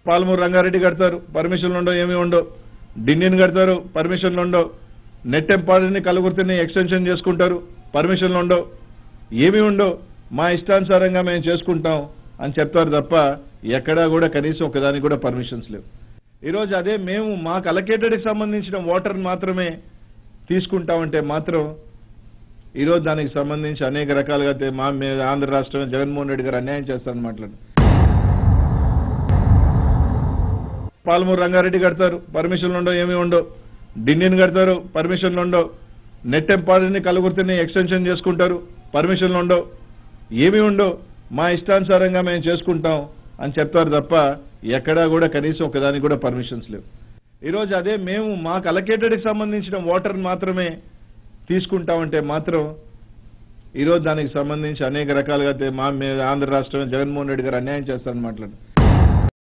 పాలమూరు రంగారెడ్డి కడతారు పర్మిషన్లు ఉండవు ఏమీ ఉండవు డిన్నిని కడతారు పర్మిషన్లు ఉండవు నెట్ ఎంపాడని కలుగుర్తిని ఎక్స్టెన్షన్ చేసుకుంటారు పర్మిషన్లు ఉండవు ఏమీ ఉండవు మా ఇష్టానుసారంగా మేము చేసుకుంటాం అని చెప్తారు తప్ప ఎక్కడా కూడా కనీసం ఒకదానికి కూడా పర్మిషన్స్ లేవు ఈరోజు అదే మేము మాకు అలకేటెడ్కి సంబంధించిన వాటర్ మాత్రమే తీసుకుంటామంటే మాత్రం ఈరోజు దానికి సంబంధించి అనేక రకాలుగా తే- మా మే- ఆంధ్ర రాష్ట్రం జగన్మోహన్ రెడ్డి గారు అన్యాయం చేస్తారని మాట్లాడు పాలమూరు రంగారెడ్డి కడతారు పర్మిషన్లు ఉండవు ఏమీ ఉండవు డిన్నిని కడతారు పర్మిషన్లు ఉండవు నెట్ ఎంపాడని కలుగుర్తిని ఎక్స్టెన్షన్ చేసుకుంటారు పర్మిషన్లు ఉండవు ఏమీ ఉండవు మా ఇష్టానుసారంగా మేము చేసుకుంటాం అని చెప్తారు తప్ప ఎక్కడా కూడా కనీసం ఒకదానికి కూడా పర్మిషన్స్ లేవు ఈరోజు అదే మేము మాకు అలకేటెడ్కి సంబంధించిన వాటర్ మాత్రమే తీసుకుంటామంటే మాత్రం ఈరోజు దానికి సంబంధించి అనేక రకాలుగా తే- మా మే- ఆంధ్ర రాష్ట్రం జగన్మోహన్ రెడ్డి గారు అన్యాయం చేస్తారని మాట్లాడు